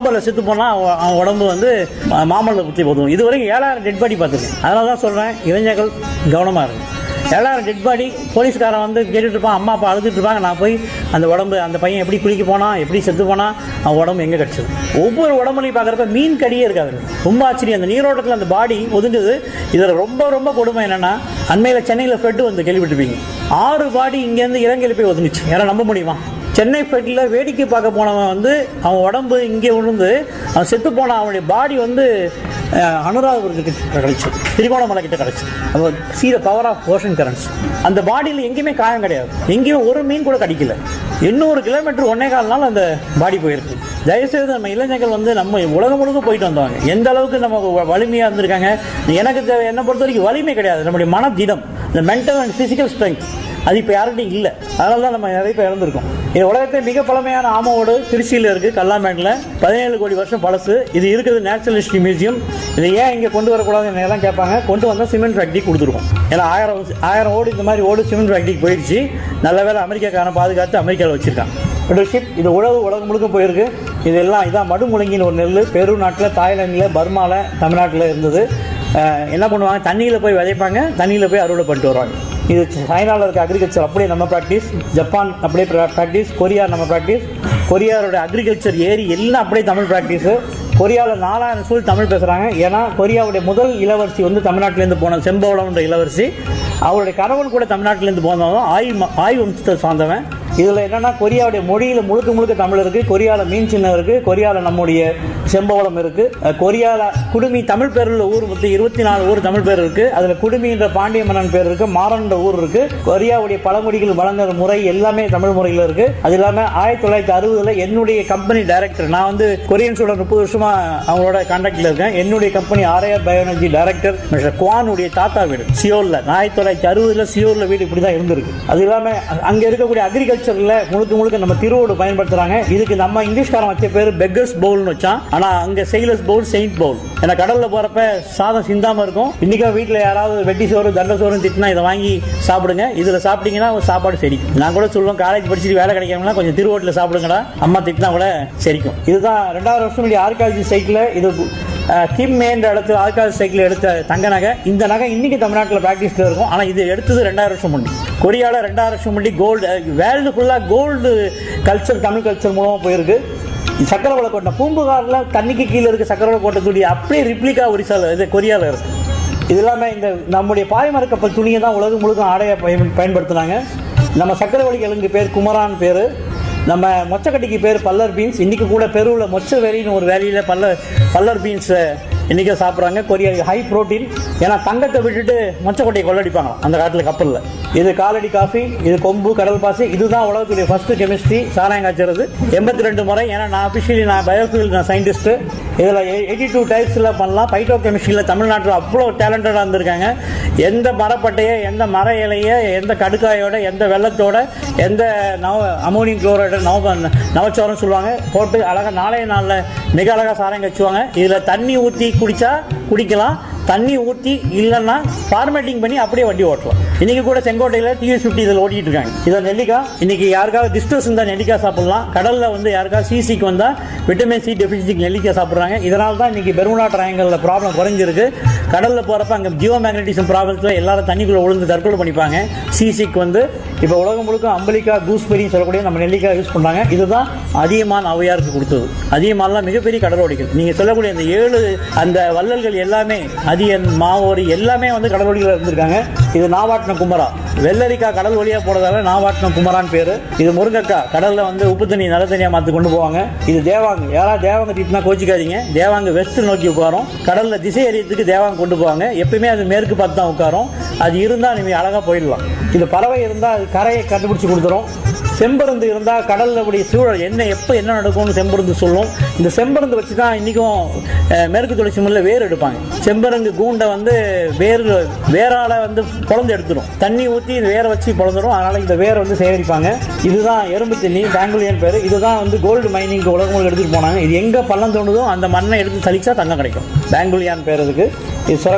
டிசம்பரில் செத்து போனால் அவன் அவன் உடம்பு வந்து மா- மாமல்ல குத்தி போதும் இது வரைக்கும் ஏழாயிரம் டெட் பாடி பார்த்துருக்கேன் அதனால தான் சொல்கிறேன் இளைஞர்கள் கவனமாக இருங்க ஏழாயிரம் டெட் பாடி போலீஸ்காரன் வந்து கேட்டுட்டு இருப்பான் அம்மா அப்பா அழுதுட்டு இருப்பாங்க நான் போய் அந்த உடம்பு அந்த பையன் எப்படி குளிக்க போனான் எப்படி செத்து போனான் அவன் உடம்பு எங்கே கிடச்சது ஒவ்வொரு உடம்புலையும் பார்க்குறப்ப மீன் கடியே இருக்காது ரொம்ப ஆச்சரியம் அந்த நீரோட்டத்தில் அந்த பாடி ஒதுங்குது இதில் ரொம்ப ரொம்ப கொடுமை என்னன்னா அண்மையில் சென்னையில் ஃப்ளட்டு வந்து கேள்விப்பட்டிருப்பீங்க ஆறு பாடி இங்கேருந்து இலங்கையில் போய் ஒதுங்குச்சு யாரும் நம்ப முடியுமா சென்னை ஃப்ளட்டில் வேடிக்கை பார்க்க போனவன் வந்து அவன் உடம்பு இங்கே விழுந்து அவன் செத்து போனான் அவனுடைய பாடி வந்து அஹ், அனுராதபுரத்து கிட்ட கிடச்சி திருகோணமலை கிட்ட கிடச்சி அப்போ சீர பவர் ஆஃப் ஓஷன் கரண்ட்ஸ் அந்த பாடியில் எங்கேயுமே காயம் கிடையாது எங்கேயும் ஒரு மீன் கூட கடிக்கல எண்ணூறு கிலோமீட்டர் ஒன்னே கால் நாள் அந்த பாடி போயிருக்கு தயவுசெய்து நம்ம இளைஞர்கள் வந்து நம்ம உலகம் முழுக்க போயிட்டு வந்தவங்க எந்த அளவுக்கு நம்ம வ- வலிமையா இருந்திருக்காங்க எனக்கு தேவை என்னை பொறுத்த வரைக்கும் வலிமை கிடையாது நம்முடைய மன திடம் இந்த மென்டல் அண்ட் பிசிக்கல் ஸ்ட்ரென்த் அது இப்போ யார்கிட்டையும் இல்லை அதனால தான் நம்ம நிறைய பேர் இறந்துருக்கோம் இது உலகத்தை மிக பழமையான ஆமோடு திருச்சியில் இருக்குது கல்லாமேட்டில் பதினேழு கோடி வருஷம் பழசு இது இருக்குது நேச்சுரல் ஹிஸ்ட்ரி மியூசியம் இதை ஏன் இங்கே கொண்டு வரக்கூடாதுன்னு எல்லாம் கேட்பாங்க கொண்டு வந்தால் சிமெண்ட் ஃபேக்ட்ரி கொடுத்துருக்கோம் ஏன்னா ஆயிரம் ஆயிரம் ஓடு இந்த மாதிரி ஓடு சிமெண்ட் ஃபேக்ட்ரிக்கு போயிடுச்சு நல்ல வேளை அமெரிக்காக்காரன் பாதுகாத்து அமெரிக்காவில் வச்சிருக்கான் ஷிப் இது உலக உலகம் முழுக்க போயிருக்கு இதெல்லாம் இதான் மடுமுழங்கின்னு ஒரு நெல் பெரு நாட்டில் தாய்லாந்தில் பர்மாவில் தமிழ்நாட்டில் இருந்தது அஹ் என்ன பண்ணுவாங்க தண்ணியில் போய் விதைப்பாங்க தண்ணியில் போய் அறுவடை பண்ணிட்டு வருவாங்க இது சைனாவில் இருக்க அக்ரிகல்ச்சர் அப்படியே நம்ம ப்ராக்டிஸ் ஜப்பான் அப்படியே ப்ராக்டிஸ் கொரியா நம்ம ப்ராக்டிஸ் கொரியாவோட அக்ரிகல்ச்சர் ஏரி எல்லாம் அப்படியே தமிழ் ப்ராக்டிஸு கொரியாவில் நாலாயிரம் ஸ்கூல் தமிழ் பேசுகிறாங்க ஏன்னா கொரியாவுடைய முதல் இளவரசி வந்து தமிழ்நாட்டிலேருந்து போன செம்போலம்ன்ற இளவரசி அவருடைய கணவன் கூட தமிழ்நாட்டிலேருந்து போனவன் ஆய் ம- ஆய் வம்சத்தை சார்ந்தவன் இதில் என்னன்னா கொரியாவுடைய மொழியில் முழுக்க முழுக்க தமிழ் இருக்கு கொரியாவில் மீன் சின்னம் இருக்கு கொரியாவில் நம்முடைய செம்பவளம் இருக்கு அஹ் கொரியாவில் குடுமி தமிழ் பேர் உள்ள ஊர் மொத்தம் இருபத்தி நாலு ஊர் தமிழ் பேர் இருக்கு அதில் குடுமின்ற பாண்டிய மன்னன் பேர் இருக்கு மாறன்ற ஊர் இருக்கு கொரியாவுடைய பழங்குடிகள் வழங்குற முறை எல்லாமே தமிழ் முறையில் இருக்கு அது இல்லாமல் ஆயிரத்தி தொள்ளாயிரத்தி அறுபதுல என்னுடைய கம்பெனி டைரக்டர் நான் வந்து கொரியன்ஸோட முப்பது வருஷமா அவங்களோட கான்டாக்டில் இருக்கேன் என்னுடைய company RIR biology director mister குவானுடைய தாத்தா வீடு சியோல்ல ஆயிரத்தி தொள்ளாயிரத்தி அறுபதுல சியோல்ல வீடு இப்படி தான் இருந்திருக்கு அது இல்லாம அங்க இருக்கக்கூடிய அக்ரிகல்ச்சர்ல முழுக்க முழுக்க நம்ம திருவோடு பயன்படுத்துறாங்க இதுக்கு நம்ம இங்கிலீஷ்காரன் வச்ச பேர் பெக்கர்ஸ் பவுல்னு வச்சான் ஆனா அங்க செயிலர்ஸ் பவுல் செயின்ட் பவுல் ஏன்னா கடல்ல போறப்ப சாதம் சிந்தாம இருக்கும் இன்னைக்கு வீட்டுல யாராவது வெட்டி சோறு தண்ட சோறு திட்டினா இதை வாங்கி சாப்பிடுங்க இதுல சாப்பிட்டீங்கன்னா சாப்பாடு செரிக்கும் நான் கூட சொல்லுவேன் காலேஜ் படிச்சுட்டு வேலை கிடைக்காமனா கொஞ்சம் திருவோட்டில் சாப்பிடுங்கடா அம்மா திட்டினா கூட செரிக்கும் இதுதான் ரெண்டாயிரம் வருஷம் முன்னாடி ஆர்காலஜி சைக்கிள் இது அஹ், கிம் என்ற இடத்துல ஆர்காலஜி சைக்கிள் எடுத்த தங்க நகை இந்த நகை இன்னைக்கு தமிழ்நாட்டில் ப்ராக்டிஸில் இருக்கும் ஆனால் இது எடுத்தது ரெண்டாயிரம் வருஷம் முன்னாடி கொரியாவில் ரெண்டாயிரம் வருஷம் முன்னாடி கோல்டு வேர்ல்டு ஃபுல்லாக கோல்டு கல்ச்சர் தமிழ் கல்ச்சர் மூலமாக போயிருக்கு சக்கரவளை கோட்டை பூம்புகாரில் தண்ணிக்கு கீழே இருக்க சக்கரவளை கோட்டை துணி அப்படியே ரிப்ளிகா ஒரிசால இது கொரியாவில் இருக்கு இது இல்லாமல் இந்த நம்முடைய பாய்மர கப்பல் துணியை தான் உலகம் முழுக்க ஆடையை பயன் பயன்படுத்துனாங்க நம்ம சக்கரவள்ளி கிழங்கு பேர் குமரான் பேர் நம்ம மொச்சக்கட்டிக்கு பேர் பல்லர் பீன்ஸ் இன்னைக்கு கூட பெருவில் மொச்ச வேலின்னு ஒரு வேலியில் பல்ல பல்லர் பீன்ஸ் இன்னைக்கு சாப்பிட்றாங்க கொரியா ஹை புரோட்டீன் ஏன்னா தங்கத்தை விட்டுட்டு மொச்சக்கொட்டையை கொள்ளடிப்பாங்க அந்த காலத்தில் கப்பலில் இது காலடி காஃபி இது கொம்பு கடல் பாசி இதுதான் உலகத்துடைய ஃபர்ஸ்ட் கெமிஸ்ட்ரி சாராயம் காய்ச்சறது எண்பத்தி ரெண்டு முறை ஏன்னா நான் அஃபிஷியலி நான் பயோஃபில் நான் சயின்டிஸ்ட்டு இதில் எயிட்டி டூ டைப்ஸில் பண்ணலாம் பைட்டோ கெமிஸ்ட்ரியில் தமிழ்நாட்டில் அவ்வளோ டேலண்டடாக இருந்திருக்காங்க எந்த மரப்பட்டையை எந்த மர இலையை எந்த கடுக்காயோட எந்த வெள்ளத்தோட எந்த நவ அமோனியம் குளோரைடு நவ நவச்சோரம் சொல்லுவாங்க போட்டு அழகாக நாளைய நாளில் மிக அழகாக சாரம் கச்சுவாங்க இதில் தண்ணி ஊற்றி குடித்தா குடிக்கலாம் தண்ணி ஊற்றி இல்லைன்னா ஃபார்மேட்டிங் பண்ணி அப்படியே வண்டி ஓட்டலாம் இன்னைக்கு கூட செங்கோட்டையில் டிஎஸ் ஃபிஃப்டி இதில் ஓட்டிட்டு இருக்காங்க இதை நெல்லிக்காய் இன்னைக்கு யாருக்காவது டிஸ்டர்ஸ் இருந்தால் நெல்லிக்காய் சாப்பிடலாம் கடலில் வந்து யாருக்காவது சிசிக்கு வந்தால் விட்டமின் சி டெபிசிட்டிக்கு நெல்லிக்காய் சாப்பிட்றாங்க இதனால தான் இன்னைக்கு பெருமுனா ட்ரையாங்கலில் ப்ராப்ளம் குறைஞ்சிருக்கு கடலில் போகிறப்ப அங்கே ஜியோ மேக்னட்டிசம் ப்ராப்ளத்தில் எல்லாரும் தண்ணிக்குள்ளே விழுந்து தற்கொலை பண்ணிப்பாங்க சிசிக்கு வந்து இப்போ உலகம் முழுக்க அம்பலிக்கா கூஸ்பெரின்னு சொல்லக்கூடிய நம்ம நெல்லிக்காய் யூஸ் பண்ணுறாங்க இதுதான் அதிகமான ஔவையாருக்கு கொடுத்தது அதிகமானலாம் மிகப்பெரிய கடலோடிகள் நீங்கள் சொல்லக்கூடிய அந்த ஏழு அந்த வள்ளல்கள் எல்லாமே அதியன் மாவோரி எல்லாமே வந்து கடலோடிகள் இருந்திருக்காங்க இது நாவாட்டினம் குமரா வெள்ளரிக்காய் கடல் வழியாக போறதால நாவாட்டினம் குமரான் பேர் இது முருங்கக்காய் கடலில் வந்து உப்பு தண்ணி நல்ல தண்ணியாக மாற்றி கொண்டு போவாங்க இது தேவாங்கு யாராவது தேவாங்க திட்டினா கோச்சிக்காதீங்க தேவாங்கு வெஸ்ட் நோக்கி உட்காரும் கடலில் திசை எறியத்துக்கு தேவாங்க கொண்டு போவாங்க எப்பயுமே அது மேற்கு பார்த்து தான் உட்காரும் அது இருந்தால் நீங்கள் அழகாக போயிடலாம் இது பறவை இருந்தால் அது கரையை கண்டுபிடிச்சி கொடுத்துரும் செம்பருந்து இருந்தால் கடலில் அப்படி சூழல் என்ன எப்போ என்ன நடக்கும்னு செம்பருந்து சொல்லும் இந்த செம்பருந்து வச்சு தான் இன்றைக்கும் மேற்கு தொடர்ச்சி மலையில் வேர் எடுப்பாங்க செம்பருந்து கூண்டை வந்து வேர் வேரால் வந்து பொழந்து எடுத்துடும் தண்ணி ஊற்றி இந்த வேரை வச்சு பொழந்துடும் அதனால் இந்த வேரை வந்து சேகரிப்பாங்க இதுதான் எறும்பு தண்ணி பெங்களூரியன் பேர் இதுதான் வந்து கோல்டு மைனிங் உலகம் முழுக்க எடுத்துகிட்டு போனாங்க இது எங்கே பள்ளம் தோணுதோ அந்த மண்ணை எடுத்து சலிச்சா தங்கம் கிடைக்கும் பெங்களூரியான் பேர் இதுக்கு இது சுரக்கா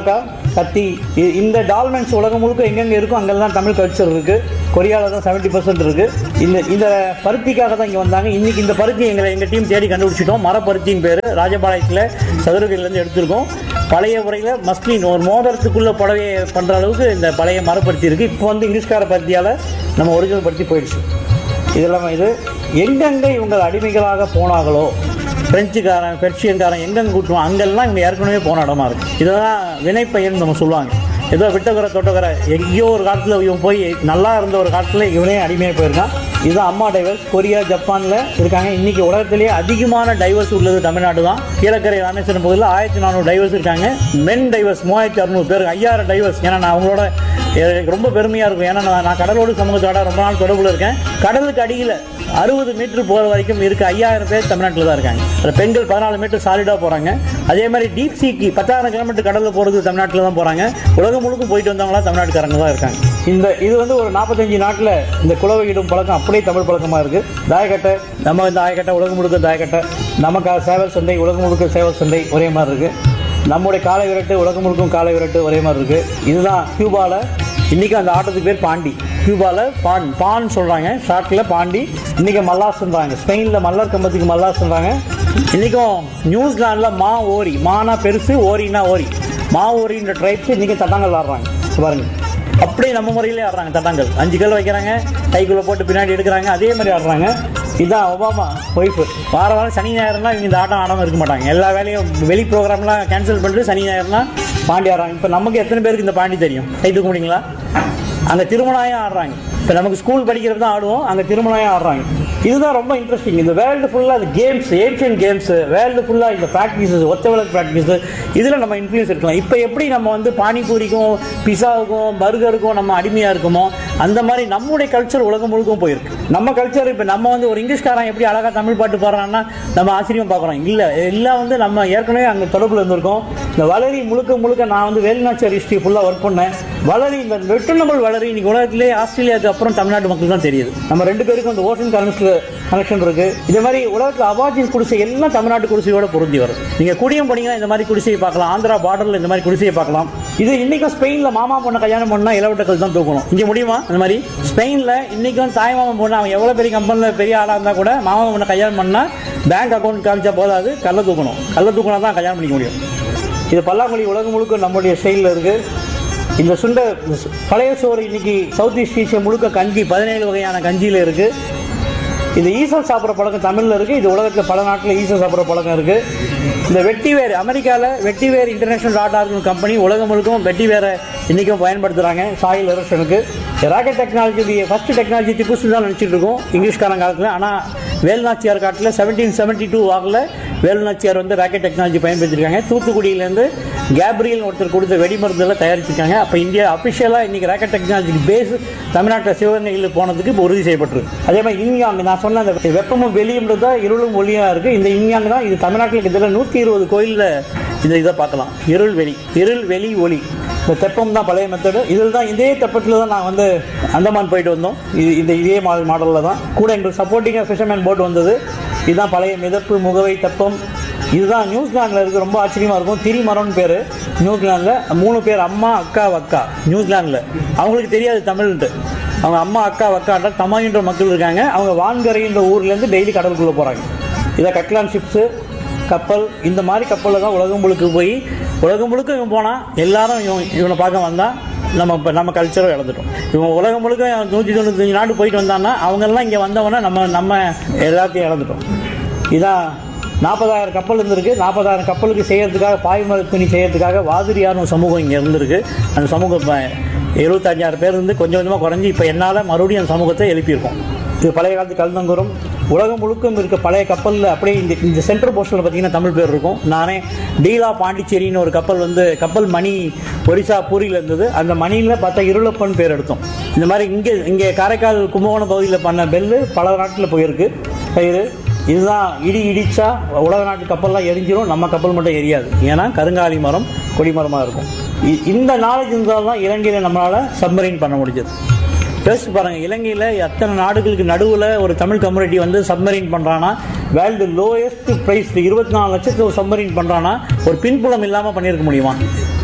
கத்தி இ- இந்த டால்மென்ஸ் உலகம் முழுக்க எங்கெங்க இருக்கோ அங்கெல்லாம் தமிழ் கல்ச்சர் இருக்கு கொரியாவில் தான் செவன்ட்டி பர்சன்ட் இருக்கு இந்த இந்த பருத்திக்காக தான் இங்கே வந்தாங்க இன்னைக்கு இந்த பருத்தி எங்களை எங்கள் டீம் தேடி கண்டுபிடிச்சிட்டோம் மரப்பருத்தின் பேர் ராஜபாளையத்தில் சதுரகிரிலேருந்து எடுத்திருக்கோம் பழைய முறையில் மஸ்லின் ஒரு மோதிரத்துக்குள்ள புடவையை பண்ணுற அளவுக்கு இந்த பழைய மரப்பருத்தி இருக்கு இப்போ வந்து இங்கிலீஷ்கார பருத்தியால் நம்ம ஒரிஜினல் பருத்தி போயிடுச்சு இதெல்லாம் இது எங்கெங்கே இவங்க அடிமைகளாக போனாங்களோ பிரெஞ்சுக்காரன் பெர்ஷியன்காரன் எங்கெங்க கூட்டுவோம் அங்கெல்லாம் இவங்க ஏற்கனவே போன இடமா இருக்கு இதுதான் வினைப்பயன் நம்ம சொல்லுவாங்க ஏதோ விட்டகரை தொட்டகரை எங்கேயோ ஒரு காலத்தில் இவன் போய் நல்லா இருந்த ஒரு காலத்தில் இவனே அடிமையாக போயிருக்கான் இதுதான் அம்மா டைவர்ஸ் கொரியா ஜப்பானில் இருக்காங்க இன்னைக்கு உலகத்திலேயே அதிகமான டைவர்ஸ் உள்ளது தமிழ்நாடு தான் கீழக்கரை ராமேஸ்வரம் பகுதியில் ஆயிரத்தி நானூறு டைவர்ஸ் இருக்காங்க மென் டைவர்ஸ் மூவாயிரத்தி அறுநூறு பேர் ஐயாயிரம் டைவர்ஸ் ஏன்னா நான் அவங்களோட எனக்கு ரொம்ப பெருமையாக இருக்கும் ஏன்னா நான் நான் கடலோடு சமூகத்தோட ரொம்ப நாள் தொடர்பில் இருக்கேன் கடலுக்கு அடியில் அறுபது மீட்டர் போகிற வரைக்கும் இருக்க ஐயாயிரம் பேர் தமிழ்நாட்டில் தான் இருக்காங்க அதில் பெண்கள் பதினாலு மீட்டர் சாலிடாக போகிறாங்க அதே மாதிரி டீப் சீக்கு பத்தாயிரம் கிலோமீட்டர் கடலில் போகிறது தமிழ்நாட்டில் தான் போகிறாங்க உலகம் முழுக்க போயிட்டு வந்தவங்களாம் தமிழ்நாட்டுக்காரங்க தான் இருக்காங்க இந்த இது வந்து ஒரு நாற்பத்தஞ்சு நாட்டில் இந்த குலவையிடும் பழக்கம் அப்படியே தமிழ் பழக்கமாக இருக்குது தாயக்கட்டை நம்ம இந்த தாயக்கட்டை உலகம் முழுக்க தாயக்கட்டை நமக்கு சேவல் சந்தை உலகம் முழுக்க சேவல் சந்தை ஒரே மாதிரி இருக்குது நம்முடைய காலை விரட்டு உலகம் முழுக்கும் காலை விரட்டு ஒரே மாதிரி இருக்குது இதுதான் கியூபாவில் இன்றைக்கி அந்த ஆட்டத்துக்கு பேர் பாண்டி கியூபாவில் பான் பான் சொல்கிறாங்க ஷார்ட்டில் பாண்டி இன்றைக்கி மல்லாஸ்ன்றாங்க ஸ்பெயினில் மல்லர் கம்பத்துக்கு மல்லாஸ்ன்றாங்க இன்றைக்கும் நியூசிலாண்டில் மா ஓரி மானா பெருசு ஓரினா ஓரி மா ஓரின்ற ட்ரைப்ஸ் இன்றைக்கி தட்டாங்கல் ஆடுறாங்க பாருங்க அப்படியே நம்ம முறையிலே ஆடுறாங்க தட்டாங்கல் அஞ்சு கல் வைக்கிறாங்க கைக்குள்ளே போட்டு பின்னாடி எடுக்கிறாங்க அதே மாதிரி ஆடுறாங்க இதுதான் ஒபாமா ஒய்ஃபு வார வாரம் சனி ஞாயிறுனா இவங்க இந்த ஆட்டம் ஆடாமல் இருக்க மாட்டாங்க எல்லா வேலையும் வெளி ப்ரோக்ராம்லாம் கேன்சல் பண்ணிட்டு சனி ஞாயிறுனா பாண்டி ஆடுறாங்க இப்போ நமக்கு எத்தனை பேருக்கு இந்த பாண்டி தெரியும் கை தூக்க முடியுங்களா அங்கே திருமணாயம் ஆடுறாங்க இப்போ நமக்கு ஸ்கூல் படிக்கிறது தான் ஆடுவோம் அங்கே திருமணாயம் ஆடுறாங்க இதுதான் ரொம்ப இன்ட்ரெஸ்டிங் இந்த வேர்ல்டு ஃபுல்லாக இந்த கேம்ஸ் ஏன்ஷியன் கேம்ஸ் வேர்ல்டு ஃபுல்லாக இந்த ப்ராக்டிஸஸ் ஒத்த விளக்கு ப்ராக்டிஸ் இதில் நம்ம இன்ஃப்ளூயன்ஸ் இருக்கலாம் இப்போ எப்படி நம்ம வந்து பானிபூரிக்கும் பிஸாவுக்கும் பர்கருக்கும் நம்ம அடிமையாக இருக்குமோ அந்த மாதிரி நம்முடைய கல்ச்சர் உலகம் முழுக்கும் போயிருக்கு நம்ம கல்ச்சர் இப்போ நம்ம வந்து ஒரு இங்கிலீஷ்காரன் எப்படி அழகாக தமிழ் பாட்டு பாடுறான்னா நம்ம ஆச்சரியம் பார்க்குறோம் இல்லை எல்லாம் வந்து நம்ம ஏற்கனவே அங்கே தொடர்பில் இருந்திருக்கோம் இந்த வளரி முழுக்க முழுக்க நான் வந்து வேலுநாச்சியார் ஹிஸ்ட்ரி ஃபுல்லாக ஒர்க் பண்ணேன் வளரி இந்த வெட்டனபிள் வளரி இன்னைக்கு உலகத்திலே ஆஸ்திரேலியாவுக்கு அப்புறம் தமிழ்நாட்டு மக்கள் தான் தெரியுது நம்ம ரெண்டு பேருக்கும் அந்த ஓஷன் கரன்ஸில் கனெக்ஷன் இருக்கு இதே மாதிரி உலகத்தில் அபாஜின் குடிசை எல்லாம் தமிழ்நாட்டு குடிசையோட பொருந்தி வரும் நீங்கள் குடியும் போனீங்கன்னா இந்த மாதிரி குடிசையை பார்க்கலாம் ஆந்திரா பார்டரில் இந்த மாதிரி குடிசையை பார்க்கலாம் இது இன்னைக்கும் ஸ்பெயினில் மாமா பொண்ணை கல்யாணம் பண்ணால் இளவட்டக்கள் தான் தூக்கணும் இங்கே முடியுமா அந்த மாதிரி ஸ்பெயினில் இன்னைக்கும் தாய் மாமன் பொண்ணு அவன் எவ்வளோ பெரிய கம்பெனியில் பெரிய ஆளாக இருந்தால் கூட மாமா பொண்ணை கல்யாணம் பண்ணால் பேங்க் அக்கௌண்ட் காமிச்சா போதாது கல்ல தூக்கணும் கல்ல தூக்கினா தான் கல்யாணம் பண்ணிக்க முடியும் இது பல்லாங்குழி உலகம் முழுக்க நம்முடைய ஸ்டைலில் இருக்குது இந்த சுண்ட இந்த சு- பழைய சோறு இன்னைக்கு சவுத் ஈஸ்ட் ஏஷியா முழுக்க கஞ்சி பதினேழு வகையான கஞ்சியில் இருக்குது இந்த ஈசல் சாப்பிட்ற பழக்கம் தமிழில் இருக்குது இது உலகத்தில் பல நாட்டில் ஈசல் சாப்பிட்ற பழக்கம் இருக்குது இந்த வெட்டிவேர் அமெரிக்காவில் வெட்டிவேர் இன்டர்நேஷனல் டாட் ஆர்கன் கம்பெனி உலகம் முழுக்கும் வெட்டிவேரை இன்றைக்கும் பயன்படுத்துகிறாங்க சாயில் எரப்ஷனுக்கு rocket technology first technology Tipu Sultan நினச்சிட்டு இருக்கோம் இங்கிலீஷ்காரன் காலத்தில் ஆனால் வேலுநாச்சியார் காட்டில் செவன்டீன் செவன்ட்டி டூ வாக்கில் வேலுநாச்சியார் வந்து ராக்கெட் டெக்னாலஜி பயன்படுத்திருக்காங்க தூத்துக்குடியிலேருந்து கேப்ரியல் ஒருத்தர் கொடுத்த வெடிமருந்துலாம் தயாரிச்சிருக்காங்க அப்போ இந்தியா அஃபிஷியலாக இன்றைக்கி ராக்கெட் டெக்னாலஜிக்கு பேஸ் தமிழ்நாட்டில் சிவகங்கையில் போனதுக்கு இப்போ உறுதி செய்யப்பட்டிருக்கு அதே மாதிரி இன்யாங் நான் சொன்ன அந்த வெப்பமும் வெளியும்ன்றது தான் இருளும் ஒளியாக இருக்குது இந்த இன்யாங் தான் இது தமிழ்நாட்டில் கிட்டத்தட்ட நூற்றி இருபது கோயிலில் இந்த இதை பார்க்கலாம் இருள் வெளி இருள் வெளி ஒளி இந்த தெப்பம் தான் பழைய மெத்தடு இதில் தான் இதே தெப்பத்தில் தான் நான் வந்து அந்தமான் போயிட்டு வந்தோம் இது இந்த இதே மாடல் மாடலில் தான் கூட எங்களுக்கு சப்போர்ட்டிங்காக ஃபிஷர்மேன் போட் வந்தது இதுதான் பழைய மிதப்பு முகவை தெப்பம் இதுதான் நியூசிலாண்டில் இருக்குது ரொம்ப ஆச்சரியமாக இருக்கும் திரிமரம்னு பேர் நியூசிலாண்டில் மூணு பேர் அம்மா அக்கா அக்கா நியூசிலாண்டில் அவங்களுக்கு தெரியாது தமிழ்ன்ட்டு அவங்க அம்மா அக்கா அக்கான்ற தமாயின்ற மக்கள் இருக்காங்க அவங்க வான்கரைன்ற ஊர்லேருந்து டெய்லி கடலுக்குள்ளே போகிறாங்க இதை கட்லான் ஷிப்ஸு கப்பல் இந்த மாதிரி கப்பலில் தான் உலகம் முழுக்க போய் உலகம் முழுக்க இவன் போனால் எல்லாரும் இவன் இவனை பார்க்க வந்தால் நம்ம இப்போ நம்ம கல்ச்சரும் இழந்துட்டோம் இவன் உலகம் முழுக்க நூற்றி தொண்ணூத்தஞ்சு நாடு போயிட்டு வந்தான்னா அவங்கெல்லாம் இங்கே வந்தவொடனே நம்ம நம்ம எல்லாத்தையும் இழந்துட்டோம் இதான் நாற்பதாயிரம் கப்பல் இருந்திருக்கு நாற்பதாயிரம் கப்பலுக்கு செய்யறதுக்காக பாய்மர துணி செய்யறதுக்காக வாதிரியார்னு ஒரு சமூகம் இங்கே இருந்திருக்கு அந்த சமூகம் இப்போ எழுபத்தஞ்சாயிரம் பேர் இருந்து கொஞ்சம் கொஞ்சமாக குறைஞ்சி இப்போ என்னால் மறுபடியும் அந்த சமூகத்தை எழுப்பியிருக்கோம் இது பழைய காலத்து கல்தங்குரம் உலகம் முழுக்கும் இருக்க பழைய கப்பலில் அப்படியே இந்த இந்த சென்ட்ரல் போஸ்டில் பார்த்தீங்கன்னா தமிழ் பேர் இருக்கும் நானே டீலா பாண்டிச்சேரின்னு ஒரு கப்பல் வந்து கப்பல் மணி ஒரிசா பூரியில் இருந்தது அந்த மணியில் பார்த்தா இருளப்பன் பேர் எடுத்தோம் இந்த மாதிரி இங்கே இங்கே காரைக்கால் கும்பகோணம் பகுதியில் பண்ண பெல்லு பல நாட்டில் போயிருக்கு கயிறு இதுதான் இடி இடிச்சா உலக நாட்டு கப்பல்லாம் எரிஞ்சிரும் நம்ம கப்பல் மட்டும் எரியாது ஏன்னா கருங்காலி மரம் கொடிமரமாக இருக்கும் இ- இந்த நாலேஜ் இருந்தால் தான் இலங்கையில் நம்மளால் சப்மரீன் பண்ண முடிஞ்சது யோசிச்சு பாருங்க இலங்கையில் அத்தனை நாடுகளுக்கு நடுவில் ஒரு தமிழ் கம்யூனிட்டி வந்து சப்மரீன் பண்ணுறான்னா வேர்ல்டு லோயஸ்ட் ப்ரைஸ் இருபத்தி நாலு லட்சத்துக்கு ஒரு சப்மரீன் பண்ணுறான்னா ஒரு பின்புலம் இல்லாமல் பண்ணியிருக்க முடியுமா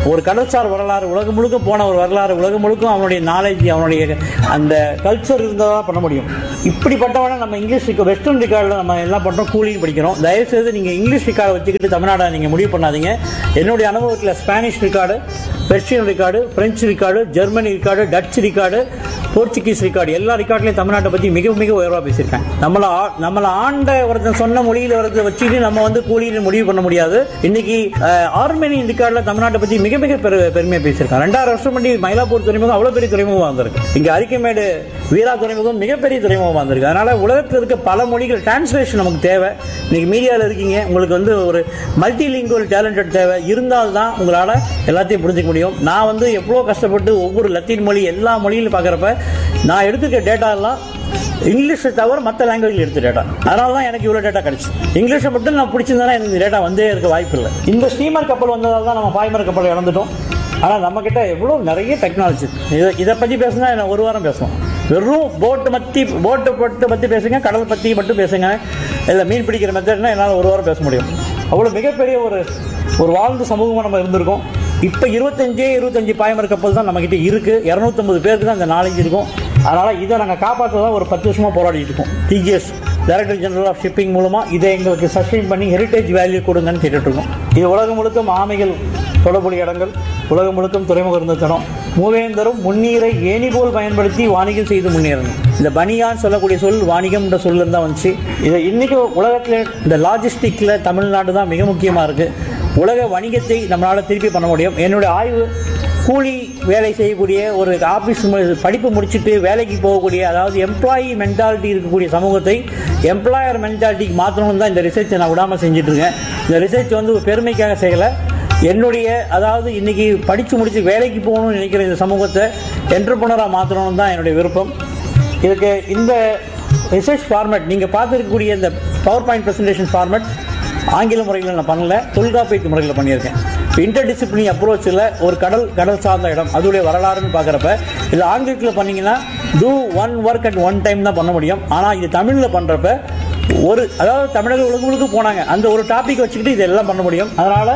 ஒரு கடல்சார் வரலாறு உலகம் முழுக்க போன ஒரு வரலாறு உலகம் முழுக்க அவனுடைய நாலேஜ் அவனுடைய அந்த கல்ச்சர் இருந்தால் தான் பண்ண முடியும் இப்படிப்பட்டவனை நம்ம இங்கிலீஷ் வெஸ்டர்ன் ரிகார்டில் நம்ம எல்லாம் பண்ணுறோம் கூலின்னு படிக்கிறோம் தயவுசெய்து நீங்கள் இங்கிலீஷ் ரிகார்டை வச்சுக்கிட்டு தமிழ்நாடை நீங்கள் முடிவு பண்ணாதீங்க என்னுடைய அனுபவத்தில் Spanish record Persian record French record Germany record Dutch record Portuguese record எல்லா ரிகார்ட்லையும் தமிழ்நாட்டை பற்றி மிக மிக உயர்வாக பேசியிருக்கேன் நம்மளை ஆ- நம்மளை ஆண்ட ஒருத்தன் சொன்ன மொழியில் வரதை வச்சுட்டு நம்ம வந்து கூலின்னு முடிவு பண்ண முடியாது இன்னைக்கு அஹ், ஆர்மேனியன் ரிகார்டில் தமிழ்நாட்டை பற்றி மிக மிக பெரு பெருமையாக பேசியிருக்காங்க ரெண்டாயிரம் வருஷம் பண்ணி மயிலாப்பூர் துறைமுகம் அவ்வளோ பெரிய துறைமுகம் வந்திருக்கு இங்கே அரிக்கமேடு வீரா துறைமுகம் மிகப்பெரிய துறைமுகம் வந்திருக்கு அதனால உலகத்தில் இருக்க பல மொழிகள் டிரான்ஸ்லேஷன் நமக்கு தேவை இன்னைக்கு மீடியாவில் இருக்கீங்க உங்களுக்கு வந்து ஒரு மல்டிலிங்குவல் டேலண்டட் தேவை இருந்தால் தான் உங்களால் எல்லாத்தையும் புரிஞ்சுக்க முடியும் நான் வந்து எவ்வளோ கஷ்டப்பட்டு ஒவ்வொரு லத்தீன் மொழி எல்லா மொழியிலும் பார்க்குறப்ப நான் எடுத்துக்க டேட்டா எல்லாம் இங்கிலீஷை தவிர மற்ற லாங்குவேஜில் எடுத்த டேட்டா அதனால தான் எனக்கு இவ்வளோ டேட்டா கிடைச்சு இங்கிலீஷை மட்டும் நான் பிடிச்சிருந்தா எனக்கு இந்த டேட்டா வந்தே இருக்க வாய்ப்பு இல்லை இந்த ஸ்டீமர் கப்பல் வந்ததால் தான் நம்ம பாய்மர் கப்பல் இழந்துட்டோம் ஆனால் நம்மக்கிட்ட எவ்வளோ நிறைய டெக்னாலஜி இதை இதை பற்றி பேசுனா நான் ஒரு வாரம் பேசுவோம் வெறும் போட்டு பற்றி போட்டு பட்டு பற்றி பேசுங்க கடல் பற்றி மட்டும் பேசுங்க இல்லை மீன் பிடிக்கிற மெத்தட்னா என்னால் ஒரு வாரம் பேச முடியும் அவ்வளோ மிகப்பெரிய ஒரு ஒரு வாழ்ந்த சமூகமாக நம்ம இருந்திருக்கோம் இப்போ இருபத்தஞ்சே இருபத்தஞ்சு பாய்மர் கப்பல் தான் நம்மக்கிட்ட இருக்குது இரநூத்தம்பது பேருக்கு தான் இந்த நாலேஜ் இருக்கும் அதனால் இதை நாங்கள் காப்பாற்ற தான் ஒரு பத்து வருஷமாக போராடிட்டு இருக்கோம் DGS director general of shipping மூலமாக இதை எங்களுக்கு சஸ்டெயின் பண்ணி ஹெரிட்டேஜ் வேல்யூ கொடுங்கன்னு கேட்டுட்டு இருக்கோம் இது உலகம் முழுக்க ஆமைகள் தொடர்புடைய இடங்கள் உலகம் முழுக்கும் துறைமுகம் இருந்த தடம் மூவேந்தரும் முன்னீரை ஏணி போல் பயன்படுத்தி வாணிகம் செய்து முன்னேறணும் இந்த பனியான்னு சொல்லக்கூடிய சொல் வாணிகம்ன்ற சொல்ல தான் வந்துச்சு இதை இன்னைக்கு உலகத்தில் இந்த லாஜிஸ்டிக்கில் தமிழ்நாடு தான் மிக முக்கியமாக இருக்குது உலக வணிகத்தை நம்மளால் திருப்பி பண்ண முடியும் என்னுடைய ஆய்வு கூலி வேலை செய்யக்கூடிய ஒரு ஆஃபீஸ் படிப்பு முடிச்சுட்டு வேலைக்கு போகக்கூடிய அதாவது எம்ப்ளாயி மென்டாலிட்டி இருக்கக்கூடிய சமூகத்தை எம்ப்ளாயர் மென்டாலிட்டிக்கு மாற்றணும்னு தான் இந்த ரிசர்ச்சை நான் விடாமல் செஞ்சுட்டு இருக்கேன் இந்த ரிசர்ச் வந்து ஒரு பெருமைக்காக செய்யலை என்னுடைய அதாவது இன்னைக்கு படித்து முடிச்சு வேலைக்கு போகணும்னு நினைக்கிற இந்த சமூகத்தை என்டர்பிரனராக மாற்றணும்னு தான் என்னுடைய விருப்பம் இதுக்கு இந்த ரிசர்ச் ஃபார்மேட் நீங்கள் பார்த்துருக்கக்கூடிய இந்த பவர் பாயிண்ட் ப்ரெசன்டேஷன் ஃபார்மேட் ஆங்கில முறையில் நான் பண்ணல தொல்காப்பியத்து முறையில் பண்ணியிருக்கேன் இன்டர் டிசிப்ளினி அப்ரோச்சில் ஒரு கடல் கடல் சார்ந்த இடம் அதோடைய வரலாறுன்னு பார்க்குறப்ப இது ஆங்கிலத்தில் பண்ணீங்கன்னா two one work at one time தான் பண்ண முடியும் ஆனால் இது தமிழில் பண்ணுறப்ப ஒரு அதாவது தமிழக உலகம் போனாங்க அந்த ஒரு டாபிக் வச்சுக்கிட்டு இதெல்லாம் பண்ண முடியும் அதனால்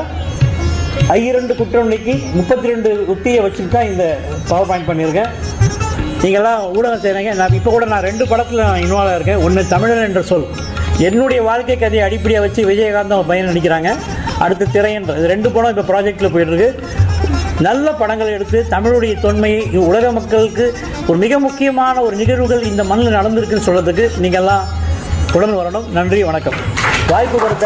ஐரண்டு குற்றம்லைக்கு முப்பத்தி ரெண்டு உத்தியை வச்சுட்டு தான் இந்த பவர் பாயிண்ட் பண்ணியிருக்கேன் நீங்கள்லாம் ஊடகம் செய்கிறீங்க நான் இப்போ கூட நான் ரெண்டு படத்தில் நான் இன்வால்வ் இருக்கேன் ஒன்று தமிழன் என்ற சொல் என்னுடைய வாழ்க்கை கதையை அடிப்படையாக வச்சு விஜயகாந்த் அவங்க பையன் நடிக்கிறாங்க அடுத்து திரையன்ற இது ரெண்டு படம் இப்போ ப்ராஜெக்டில் போயிட்டுருக்கு நல்ல படங்கள் எடுத்து தமிழுடைய தொன்மையை உலக மக்களுக்கு ஒரு மிக முக்கியமான ஒரு நிகழ்வுகள் இந்த மண்ணில் நடந்திருக்குன்னு சொல்கிறதுக்கு நீங்கள்லாம் உடன் வரணும் நன்றி வணக்கம் வாய்ப்பு கொடுத்த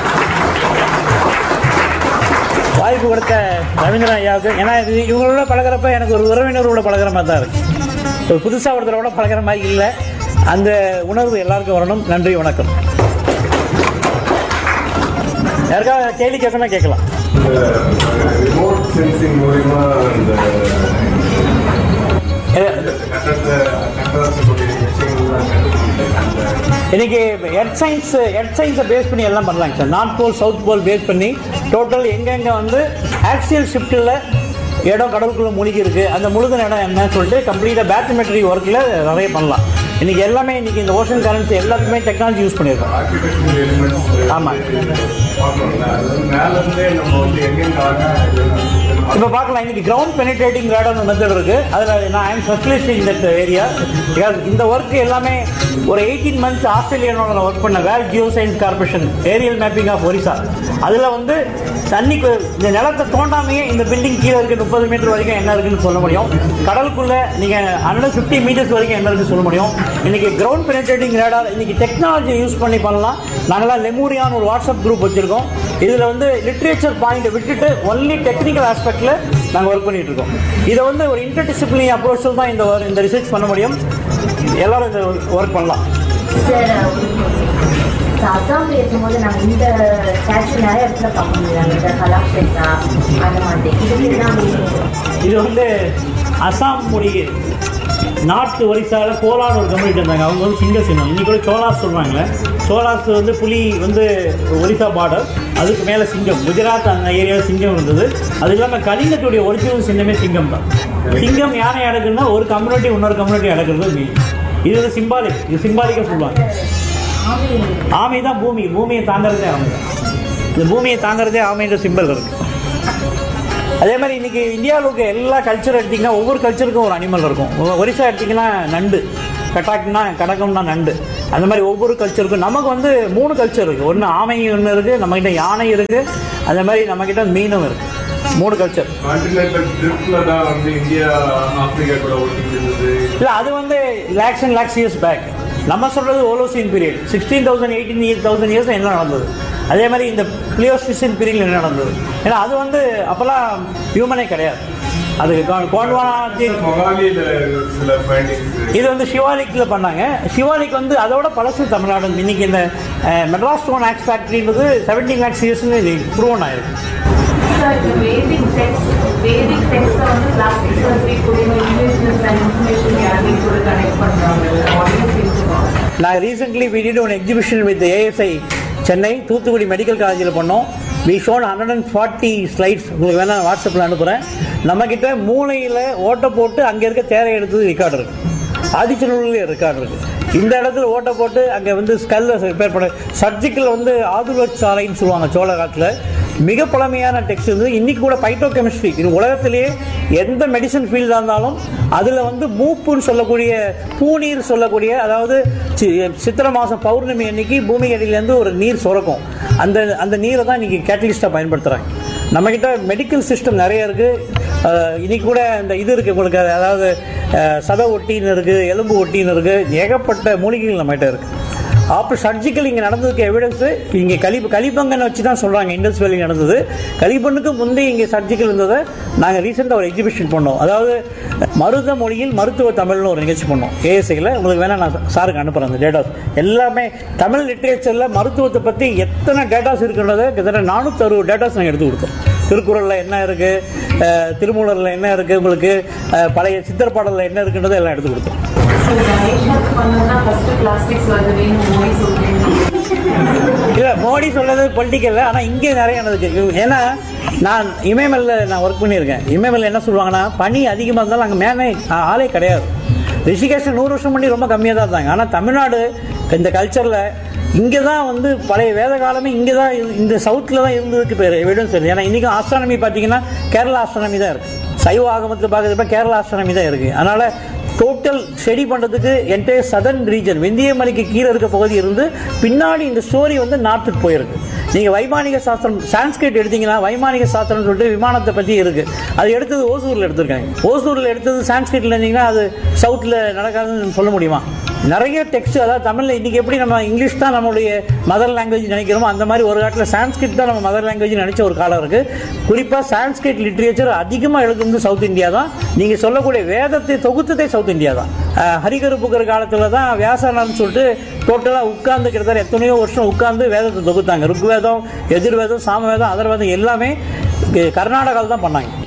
வாய்ப்பு கொடுத்த ரவீந்திரன் ஐயாவுக்கு ஏன்னா இது இவங்களோட பழகுறப்ப எனக்கு ஒரு உறவினரோட பழகுற மாதிரி தான் இருக்கு ஒரு புதுசாக ஒருத்தரோட பழகுற மாதிரி இல்லை அந்த உணர்வு எல்லாருக்கும் வரணும் நன்றி வணக்கம் யாருக்காவது கேள்வி கேட்கணும்னா கேட்கலாம் ரிமோட் சென்சிங் மூலியமா இந்த இது- கட்டடத்தை கட்டடத்துக்குரிய விஷயங்கள்லாம் கண்டுபிடிக்க அந்த இன்னைக்கு எர்த் சயின்ஸ் எர்த் சயின்ஸை பேஸ் பண்ணி எல்லாம் பண்ணலாங்க sir north pole south pole base பண்ணி டோட்டல் எங்கெங்கே வந்து ஆக்சியல் ஷிஃப்ட்டில் இடம் கடலுக்குள்ளே மூழ்கி இருக்கு அந்த முழுகின இடம் என்னன்னு சொல்லிட்டு கம்ப்ளீட்டாக பேட்ரிமெட்ரி ஒர்க்கில் நிறைய பண்ணலாம் இன்னைக்கு எல்லாமே இன்னைக்கு இந்த ஓஷன் கரன்சி எல்லாத்துக்குமே டெக்னாலஜி யூஸ் பண்ணியிருக்கோம் ஆர்கிடெக்சர் எலிமெண்ட்ஸ் ஆமா. பார்க்கணும்ல அது வந்து மேல இருந்தே நம்ம வந்து எங்கெங்க ஆகும் இப்போ பார்க்கலாம் இன்னைக்கு கிரவுண்ட் பெனிட்ரேட்டிங் ரேடார் மெத்தட் இருக்கு அதில் நான் I'm specialist in that area because இந்த ஒர்க் எல்லாமே ஒரு எயிட்டீன் மந்த்ஸ் ஆஸ்திரேலியானோட நான் ஒர்க் பண்ண வேல் geo science corporation aerial mapping of Orissa அதில் வந்து தண்ணிக்கு இந்த நிலத்தை தோண்டாமையே இந்த பில்டிங் கீழே இருக்கு முப்பது மீட்டர் வரைக்கும் என்ன இருக்குன்னு சொல்ல முடியும் கடலுக்குள்ள நீங்கள் ஹண்ட்ரட் ஃபிஃப்டி மீட்டர்ஸ் வரைக்கும் என்ன இருக்குன்னு சொல்ல முடியும் இன்னைக்கு கிரவுண்ட் பெனிட்ரேட்டிங் ரேடார் இன்னைக்கு டெக்னாலஜி யூஸ் பண்ணி பண்ணலாம் நாங்களாம் லெமூரியான்னு ஒரு வாட்ஸ்அப் குரூப் வச்சிருக்கோம் இதில் வந்து லிட்ரேச்சர் பாயிண்ட்டை விட்டுட்டு ஒன்லி டெக்னிக்கல் ஆஸ்பெக்டில் நாங்கள் ஒர்க் பண்ணிட்டு இருக்கோம் இதை வந்து ஒரு இன்டர்டிசிப்ளினரி அப்ரோச்சில் தான் இந்த work- இந்த ரிசர்ச் பண்ண முடியும் எல்லாரும் இந்த ஒர்க் பண்ணலாம் சார் அசாம்ல இருக்கும்போது நாங்கள் இந்த ஸ்டாச்சு நிறைய இடத்துல பார்க்க முடியாது இந்த கலாக்ஷேத்ரா அந்த மாதிரி இதுக்கு என்ன meaning? இது வந்து அசாம் மொழி நாட்டு ஒரிசாவில் கோலான்னு ஒரு கம்யூனிட்டி இருந்தாங்க அவங்க வந்து சிங்க சின்னம் இன்னைக்கு கூட சோலாஸ் சொல்கிறாங்களே சோலாஸ் வந்து புலி வந்து ஒரிசா பார்டர் அதுக்கு மேலே சிங்கம் குஜராத் அந்த ஏரியாவில் சிங்கம் இருந்தது அது இல்லாமல் கலிங்கத்துடைய ஒரிஜினல் சின்னமே சிங்கம் தான் சிங்கம் யானை அடக்குன்னா ஒரு கம்யூனிட்டி இன்னொரு கம்யூனிட்டி அடக்குறது மீன் இது வந்து சிம்பாலிக் இது சிம்பாலிக்காக சொல்லுவாங்க ஆமி ஆமை தான் பூமி பூமியை தாங்கிறதே ஆமை தான் இந்த பூமியை தாங்கிறதே ஆமைன்ற சிம்பல் இருக்கு அதே மாதிரி இன்னைக்கு இந்தியாவில் இருக்க எல்லா கல்ச்சர் எடுத்திங்கன்னா ஒவ்வொரு கல்ச்சருக்கும் ஒரு அனிமல் இருக்கும் ஒ- ஒரிசா எடுத்திங்கன்னா நண்டு கட்டாக்னா கடகம்னா நண்டு அந்த மாதிரி ஒவ்வொரு கல்ச்சருக்கும் நமக்கு வந்து மூணு கல்ச்சர் இருக்குது ஒன்று ஆமை ஒன்று இருக்குது நம்மக்கிட்ட யானை இருக்குது அதே மாதிரி நம்மக்கிட்ட மீனும் இருக்குது மூணு கல்ச்சர் கான்டினென்டல் ட்ரிப்ல தான் வந்து இந்தியா ஆப்பிரிக்கா கூட ஓட்டிட்டு இருந்தது இல்லை அது வந்து lakhs and lakhs years back நம்ம சொல்றது Holocene period sixteen thousand eighteen thousand years என்ன நடந்தது அதே மாதிரி இந்த பிளியோஸ்டிசின் பீரியட் என்ன நடந்தது ஏன்னா அது வந்து அப்போல்லாம் ஹியூமனே கிடையாது அது கோண்ட்வானா மொகாலியில சில ஃபைண்டிங்ஸ் இது வந்து சிவாலிக்கில் பண்ணாங்க சிவாலிக் வந்து அதோட பழசு தமிழ்நாடு இன்னைக்கு இந்த மெட்ராஸ் ஸ்டோன் ஆக்ஸ் ஃபேக்ட்ரின்றது செவன்டீன் லேக்ஸ் இயர்ஸ்னு ப்ரூவன் ஆயிருக்கு சார் இந்த வேதிக் டெக்ஸ்ட் வேதிக் டெக்ஸ்ட்டை வந்து பிளாஸ்டிக் சர்ஜரி கூட இன்வெஸ்ட்மெண்ட்ஸ் அண்ட் இன்ஃபர்மேஷன் யாரையும் கூட கனெக்ட் பண்ணுறாங்க ஆடியோ பேசுவாங்க நான் recently we did one exhibition with ASI Chennai Thoothukudi medical காலேஜில் பண்ணோம் we shown hundred and forty slides உங்களுக்கு வேணால் வாட்ஸ்அப்பில் அனுப்புகிறேன் நம்மக்கிட்ட மூளையில் ஓட்டை போட்டு அங்கே இருக்க தேரை எடுத்தது ரெக்கார்டு இருக்கு ஆதிச்சநல்லூர்லேயே ரெக்கார்டு இருக்கு இந்த இடத்துல ஓட்டை போட்டு அங்கே வந்து ஸ்கல்ல ரிப்பேர் பண்ண சர்ஜிக்கல் வந்து ஆதுவர் சாலைன்னு சொல்லுவாங்க சோழ காட்டில் மிக பழமையான டெக்ஸ்ட் வந்து இன்னைக்கு கூட பைட்டோ கெமிஸ்ட்ரி இது உலகத்திலேயே எந்த மெடிசன் ஃபீல்டாக இருந்தாலும் அதில் வந்து மூப்புன்னு சொல்லக்கூடிய பூநீர் சொல்லக்கூடிய அதாவது சி- சித்திரை மாதம் பௌர்ணமி அன்னைக்கு பூமி அடியிலேருந்து ஒரு நீர் சுரக்கும் அந்த அந்த நீரை தான் இன்னைக்கு கேட்டலிஸ்டாக பயன்படுத்துகிறாங்க நம்மக்கிட்ட மெடிக்கல் சிஸ்டம் நிறைய இருக்குது இன்னைக்கு கூட இந்த இது இருக்குது உங்களுக்கு அதாவது அஹ், சத ஒட்டின்னு இருக்குது எலும்பு ஒட்டின்னு இருக்குது ஏகப்பட்ட மூலிகைகள் நம்மகிட்ட இருக்குது ஆப்டர் சர்ஜிக்கல் இங்கே நடந்ததுக்கு எவிடன்ஸ் இங்கே கலி கலிபங்கன்னு வச்சு தான் சொல்கிறாங்க இண்டஸ் வேலி நடந்தது கலிபனுக்கு முந்தைய இங்கே சர்ஜிக்கல் இருந்ததை நாங்கள் ரீசெண்டாக ஒரு எக்ஸிபிஷன் பண்ணோம் அதாவது மருத மொழியில் மருத்துவ தமிழ்னு ஒரு நிகழ்ச்சி பண்ணோம் ஏஎஸ்ஐயில் உங்களுக்கு வேணால் நான் சாருக்கு அனுப்புகிறேன் அந்த டேட்டாஸ் எல்லாமே தமிழ் லிட்ரேச்சரில் மருத்துவத்தை பற்றி எத்தனை டேட்டாஸ் இருக்குன்றதை கிட்டத்தட்ட நானூற்றி அறுபது டேட்டாஸ் நாங்கள் எடுத்து கொடுத்தோம் திருக்குறளில் என்ன இருக்குது திருமூலரில் என்ன இருக்குது உங்களுக்கு அஹ், பழைய சித்திரப்பாடலில் என்ன இருக்குன்றதை எல்லாம் எடுத்து கொடுத்தோம் ஸோ கணேஷாக்கு பண்ணதுனா ஃபர்ஸ்ட் பிளாஸ்டிக்ஸ் வருதுன்னு மோடி சொல்றீங்க இல்லை மோடி சொல்றது பொலிட்டிக்கல் ஆனால் இங்கே நிறைய நடந்துச்சு ஏன்னா நான் இமயமல்ல நான் ஒர்க் பண்ணியிருக்கேன் இமயமல்ல என்ன சொல்லுவாங்கன்னா பனி அதிகமாக இருந்தாலும் அங்கே மேலே ஆளே கிடையாது ரிஷிகேஷன் நூறு வருஷம் பண்ணி ரொம்ப கம்மியாக தான் இருந்தாங்க ஆனால் தமிழ்நாடு இந்த கல்ச்சரில் இங்கே தான் வந்து பழைய வேத காலமே இங்கே தான் இரு- இந்த சவுத்தில் தான் இருந்ததுக்கு பேர் எவிடன்ஸ் இருக்குது ஏன்னா இன்றைக்கும் ஆஸ்ட்ரானமி பார்த்தீங்கன்னா கேரளா ஆஸ்ட்ரானமி தான் இருக்குது சைவ ஆகமத்தில் பார்க்குறப்ப கேரளா ஆஸ்ட்ரானமி தான் இருக்குது அதனால் டோட்டல் ஸ்டடி பண்ணுறதுக்கு என்டையர் சதர்ன் ரீஜன் வெந்தயமலைக்கு கீழே இருக்க பகுதி இருந்து பின்னாடி இந்த ஸ்டோரி வந்து நார்த்துக்கு போயிருக்கு நீங்கள் வைமானிக சாஸ்திரம் சான்ஸ்கிரிட் எடுத்தீங்கன்னா வைமானிக சாஸ்திரம்னு சொல்லிட்டு விமானத்தை பற்றி இருக்குது அது எடுத்தது ஓசூரில் எடுத்திருக்காங்க ஓசூரில் எடுத்தது சான்ஸ்கிரிட்டில் இருந்தீங்கன்னா அது சவுத்தில் நடக்காதுன்னு சொல்ல முடியுமா நிறைய டெக்ஸ்ட் அதாவது தமிழில் இன்றைக்கி எப்படி நம்ம இங்கிலீஷ் தான் நம்மளுடைய மதர் லாங்குவேஜ் நினைக்கிறோமோ அந்த மாதிரி ஒரு காலத்தில் சான்ஸ்கிரிட் தான் நம்ம மதர் லாங்குவேஜ் நினச்ச ஒரு காலம் இருக்குது குறிப்பாக சான்ஸ்கிரிட் லிட்ரேச்சர் அதிகமாக எழுதுனது சவுத் இந்தியா தான் நீங்கள் சொல்லக்கூடிய வேதத்தை தொகுத்ததே சவுத் இந்தியா தான் அஹ், ஹரிகருப்புக்கிற காலத்தில் தான் வியாசனம்னு சொல்லிட்டு டோட்டலாக உட்கார்ந்து கிட்டத்தட்ட எத்தனையோ வருஷம் உட்கார்ந்து வேதத்தை தொகுத்தாங்க ருக்வேதம் எதிர்வேதம் சாமவேதம் அதர்வேதம் எல்லாமே கர்நாடகாவில் தான் பண்ணாங்க